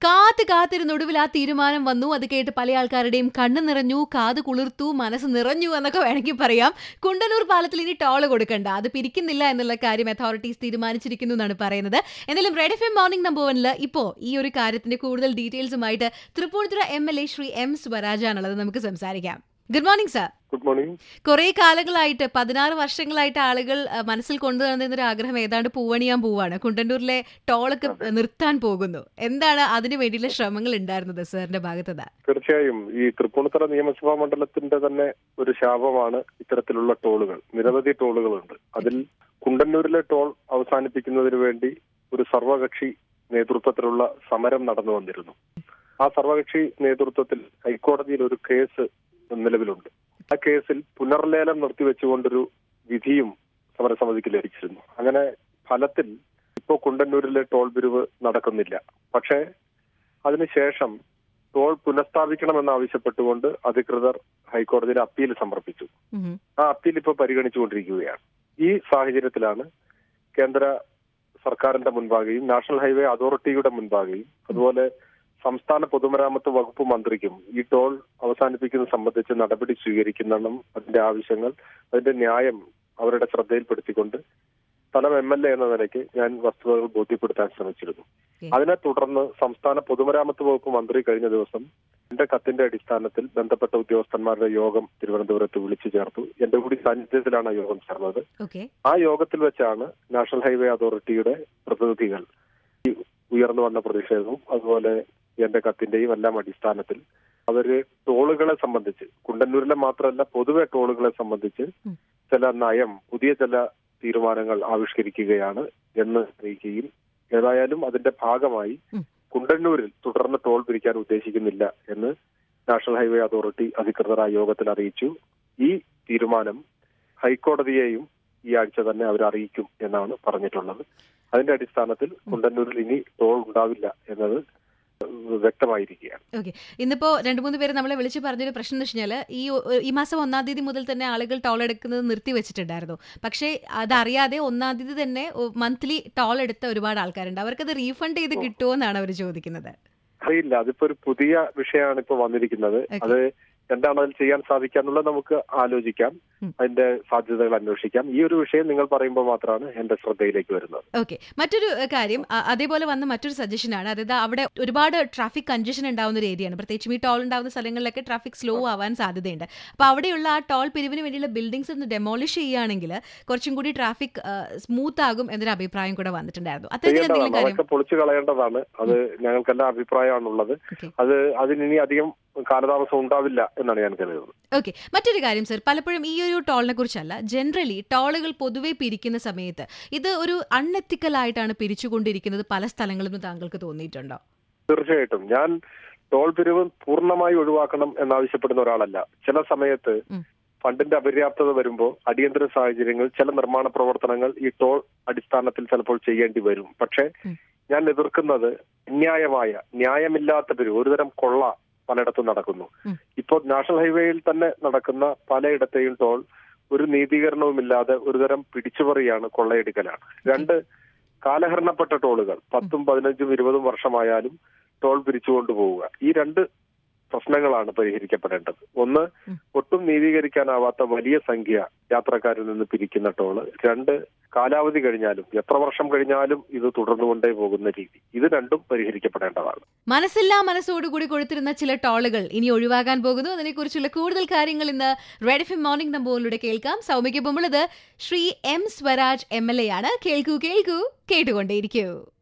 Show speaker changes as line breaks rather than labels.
കാത്ത് കാത്തിരുന്നൊടുവിൽ ആ തീരുമാനം വന്നു അത് കേട്ട് പല ആൾക്കാരുടെയും കണ്ണ് നിറഞ്ഞു കാത് കുളിർത്തു മനസ്സ് നിറഞ്ഞു എന്നൊക്കെ വേണമെങ്കിൽ പറയാം കുണ്ടന്നൂർ പാലത്തിൽ ഇനി ടോള് കൊടുക്കണ്ട അത് പിരിക്കുന്നില്ല എന്നുള്ള കാര്യം അതോറിറ്റീസ് തീരുമാനിച്ചിരിക്കുന്നു എന്നാണ് പറയുന്നത് എന്നാലും red F M morning number വണ്ണിൽ ഇപ്പോൾ ഈ ഒരു കാര്യത്തിന്റെ കൂടുതൽ ഡീറ്റെയിൽസുമായിട്ട് Thrippunithura M L A Shri M സ്വരാജാണുള്ളത് നമുക്ക് സംസാരിക്കാം good morning sir
good morning
കുറെ കാലങ്ങളായിട്ട് പതിനാറ് വർഷങ്ങളായിട്ട് ആളുകൾ അഹ്, മനസ്സിൽ കൊണ്ടുവന്നിരുന്ന ഒരു ആഗ്രഹം ഏതാണ്ട് പൂവണിയാൻ പോവാണ് കുണ്ടന്നൂരിലെ ടോളൊക്കെ നിർത്താൻ പോകുന്നു എന്താണ് അതിനു വേണ്ടിയുള്ള ശ്രമങ്ങൾ ഉണ്ടായിരുന്നത് സാറിന്റെ ഭാഗത്തുനിന്ന്
തീർച്ചയായും ഈ തൃപ്പൂണിത്തുറ നിയമസഭാ മണ്ഡലത്തിന്റെ തന്നെ ഒരു ശാപമാണ് ഇത്തരത്തിലുള്ള ടോളുകൾ നിരവധി ടോളുകളുണ്ട് അതിൽ കുണ്ടന്നൂരിലെ ടോൾ അവസാനിപ്പിക്കുന്നതിന് വേണ്ടി ഒരു സർവകക്ഷി നേതൃത്വത്തിലുള്ള സമരം നടന്നു വന്നിരുന്നു ആ സർവകക്ഷി നേതൃത്വത്തിൽ ഹൈക്കോടതിയിൽ ഒരു കേസ് നിലവിലുണ്ട് ആ കേസിൽ പുനർലേലം നിർത്തിവെച്ചുകൊണ്ടൊരു വിധിയും സമരസമിതിക്ക് ലഭിച്ചിരുന്നു അങ്ങനെ ഫലത്തിൽ ഇപ്പോൾ കുണ്ടന്നൂരിലെ ടോൾ പിരിവ് നടക്കുന്നില്ല പക്ഷേ അതിനുശേഷം ടോൾ പുനഃസ്ഥാപിക്കണമെന്ന് ആവശ്യപ്പെട്ടുകൊണ്ട് അധികൃതർ ഹൈക്കോടതിയിൽ അപ്പീൽ സമർപ്പിച്ചു
ഉം.
ആ അപ്പീൽ ഇപ്പോൾ പരിഗണിച്ചുകൊണ്ടിരിക്കുകയാണ് ഈ സാഹചര്യത്തിലാണ് കേന്ദ്ര സർക്കാരിന്റെ മുൻപാകെയും നാഷണൽ ഹൈവേ അതോറിറ്റിയുടെ മുൻപാകെയും അതുപോലെ സംസ്ഥാന പൊതുമരാമത്ത് വകുപ്പ് മന്ത്രിക്കും ഈ ടോൾ അവസാനിപ്പിക്കുന്നത് സംബന്ധിച്ച് നടപടി സ്വീകരിക്കണം അതിന്റെ ആവശ്യങ്ങൾ അതിന്റെ ന്യായം അവരുടെ ശ്രദ്ധയിൽപ്പെടുത്തിക്കൊണ്ട് സ്ഥലം എം എൽ എ എന്ന നിലയ്ക്ക് ഞാൻ വസ്തുതകൾ ബോധ്യപ്പെടുത്താൻ ശ്രമിച്ചിരുന്നു
Okay.
അതിനെ തുടർന്ന് സംസ്ഥാന പൊതുമരാമത്ത് വകുപ്പ് മന്ത്രി കഴിഞ്ഞ ദിവസം എന്റെ കത്തിന്റെ അടിസ്ഥാനത്തിൽ ബന്ധപ്പെട്ട ഉദ്യോഗസ്ഥന്മാരുടെ യോഗം തിരുവനന്തപുരത്ത് വിളിച്ചു ചേർത്തു എന്റെ കൂടി സാന്നിധ്യത്തിലാണ് ആ യോഗം ചേർന്നത്
ഓക്കെ
ആ യോഗത്തിൽ വെച്ചാണ് നാഷണൽ ഹൈവേ അതോറിറ്റിയുടെ പ്രതിനിധികൾ ഈ ഉയർന്നു വന്ന പ്രതിഷേധവും അതുപോലെ എന്റെ കത്തിന്റെയും എല്ലാം അടിസ്ഥാനത്തിൽ അവര് ടോളുകളെ സംബന്ധിച്ച് കുണ്ടന്നൂരിലെ മാത്രമല്ല പൊതുവെ ടോളുകളെ സംബന്ധിച്ച്
ഉം.
ചില നയം പുതിയ ചില തീരുമാനങ്ങൾ ആവിഷ്കരിക്കുകയാണ് എന്ന് അറിയിക്കുകയും ഏതായാലും അതിന്റെ ഭാഗമായി
ഉം.
കുണ്ടന്നൂരിൽ തുടർന്ന് ടോൾ പിരിക്കാൻ ഉദ്ദേശിക്കുന്നില്ല എന്ന് നാഷണൽ ഹൈവേ അതോറിറ്റി അധികൃതർ ആ യോഗത്തിൽ അറിയിച്ചു ഈ തീരുമാനം ഹൈക്കോടതിയെയും ഈ ആഴ്ച തന്നെ അവർ അറിയിക്കും എന്നാണ് പറഞ്ഞിട്ടുള്ളത് അതിന്റെ അടിസ്ഥാനത്തിൽ കുണ്ടന്നൂരിൽ ഇനി ടോൾ ഉണ്ടാവില്ല എന്നത് വ്യക്തമായിരിക്കുകയാണ്
ഓക്കെ ഇന്നിപ്പോ രണ്ടു മൂന്ന് പേര് നമ്മളെ വിളിച്ച് പറഞ്ഞൊരു പ്രശ്നം എന്ന് വെച്ചാൽ ഈ ഒ- ഈ മാസം ഒന്നാം തീയതി മുതൽ തന്നെ ആളുകൾ ടോൾ എടുക്കുന്നത് നിർത്തി വെച്ചിട്ടുണ്ടായിരുന്നു പക്ഷേ അതറിയാതെ ഒന്നാം തീയതി തന്നെ മന്ത്ലി ടോൾ എടുത്ത ഒരുപാട് ആൾക്കാരുണ്ട് അവർക്കത് റീഫണ്ട് ചെയ്ത് കിട്ടുമോ എന്നാണ് അവർ ചോദിക്കുന്നത്
അറിയില്ല അതിപ്പോ ഒരു പുതിയ വിഷയമാണ് ഇപ്പൊ വന്നിരിക്കുന്നത്
Okay.
അത് എന്താണ് അതിൽ ചെയ്യാൻ സാധിക്കാന്നുള്ളത് നമുക്ക് ആലോചിക്കാം
ഉം.
അതിന്റെ സാധ്യതകൾ അന്വേഷിക്കാം ഈ ഒരു വിഷയം നിങ്ങൾ പറയുമ്പോൾ മാത്രമാണ് എന്റെ ശ്രദ്ധയിലേക്ക് വരുന്നത്
ഓക്കെ മറ്റൊരു ഏഹ്, കാര്യം അ- അതേപോലെ വന്ന മറ്റൊരു സജഷനാണ് അതായത് അവിടെ ഒരുപാട് ട്രാഫിക് കൺജഷൻ ഉണ്ടാവുന്ന ഒരു ഏരിയയാണ് പ്രത്യേകിച്ചും ഈ ടോൾ ഉണ്ടാവുന്ന സ്ഥലങ്ങളിലൊക്കെ ട്രാഫിക് സ്ലോ ആവാൻ സാധ്യതയുണ്ട് അപ്പോൾ അവിടെയുള്ള ആ ടോൾ പിരിവിന് വേണ്ടിയുള്ള ബിൽഡിംഗ്സ് ഒന്ന് ഡെമോളിഷ് ചെയ്യുകയാണെങ്കിൽ കുറച്ചും കൂടി ട്രാഫിക് സ്മൂത്ത് ആകും എന്നൊരു അഭിപ്രായം കൂടെ വന്നിട്ടുണ്ടായിരുന്നു അത്തരത്തിൽ എന്തെങ്കിലും
ചെയ്യേണ്ടതാണ്
കാര്യം
അതൊക്കെ പൊളിച്ചു കളയേണ്ടതാണ് അത് ഞങ്ങൾക്കെല്ലാം അഭിപ്രായമാണുള്ളത്
ഓക്കെ
അത് അതിനി അധികം കാലതാമസം ഉണ്ടാവില്ല എന്നാണ് ഞാൻ കരുതുന്നത്
ഓക്കെ മറ്റൊരു കാര്യം സർ പലപ്പോഴും ഈ ഒരു ടോളിനെ കുറിച്ചല്ല ജനറലി ടോളുകൾ പൊതുവെ പിരിക്കുന്ന സമയത്ത് ഇത് ഒരു അൺഎത്തിക്കൽ ആയിട്ടാണ് പിരിച്ചുകൊണ്ടിരിക്കുന്നത് പല സ്ഥലങ്ങളിലും താങ്കൾക്ക് തോന്നിയിട്ടുണ്ടോ
തീർച്ചയായിട്ടും ഞാൻ ടോൾ പിരിവ് പൂർണ്ണമായി ഒഴിവാക്കണം എന്നാവശ്യപ്പെടുന്ന ഒരാളല്ല ചില സമയത്ത്
ഉം.
ഫണ്ടിന്റെ അപര്യാപ്തത വരുമ്പോൾ അടിയന്തര സാഹചര്യങ്ങൾ ചില നിർമ്മാണ പ്രവർത്തനങ്ങൾ ഈ ടോൾ അടിസ്ഥാനത്തിൽ ചിലപ്പോൾ ചെയ്യേണ്ടി വരും പക്ഷേ
ഉം.
ഞാൻ എതിർക്കുന്നത് അന്യായമായ ന്യായമില്ലാത്ത പിരിവ് ഒരുതരം കൊള്ള പലയിടത്തും നടക്കുന്നു
ഉം.
ഇപ്പോൾ നാഷണൽ ഹൈവേയിൽ തന്നെ നടക്കുന്ന പലയിടത്തെയും ടോൾ ഒരു നീതീകരണവുമില്ലാതെ ഒരുതരം പിടിച്ചുപറിയാണ് കൊള്ളയെടുക്കലാണ് രണ്ട് കാലഹരണപ്പെട്ട ടോളുകൾ പത്തും പതിനഞ്ചും ഇരുപതും വർഷമായാലും ടോൾ പിരിച്ചുകൊണ്ട് പോവുക ഈ രണ്ട് പ്രശ്നങ്ങളാണ് പരിഹരിക്കപ്പെടേണ്ടത് ഒന്ന്
ഉം.
ഒട്ടും നീതീകരിക്കാനാവാത്ത വലിയ സംഖ്യ യാത്രക്കാരിൽ നിന്ന് പിരിക്കുന്ന ടോള് രണ്ട് കാലാവധി കഴിഞ്ഞാലും എത്ര വർഷം കഴിഞ്ഞാലും ഇത് തുടർന്നുകൊണ്ടേ പോകുന്ന രീതി ഇത് രണ്ടും പരിഹരിക്കപ്പെടേണ്ടതാണ്
മനസ്സില്ലാ മനസ്സോടുകൂടി കൊടുത്തിരുന്ന ചില ടോളുകൾ ഇനി ഒഴിവാകാൻ പോകുന്നു അതിനെക്കുറിച്ചുള്ള കൂടുതൽ കാര്യങ്ങൾ ഇന്ന് റെഡ് എഫ് മോർണിംഗ് നമ്പറിലൂടെ കേൾക്കാം സൗമ്യയ്ക്കൊപ്പമുള്ളത് Shri M Swaraj M L A ആണ് കേൾക്കൂ കേൾക്കൂ കേട്ടുകൊണ്ടേയിരിക്കൂ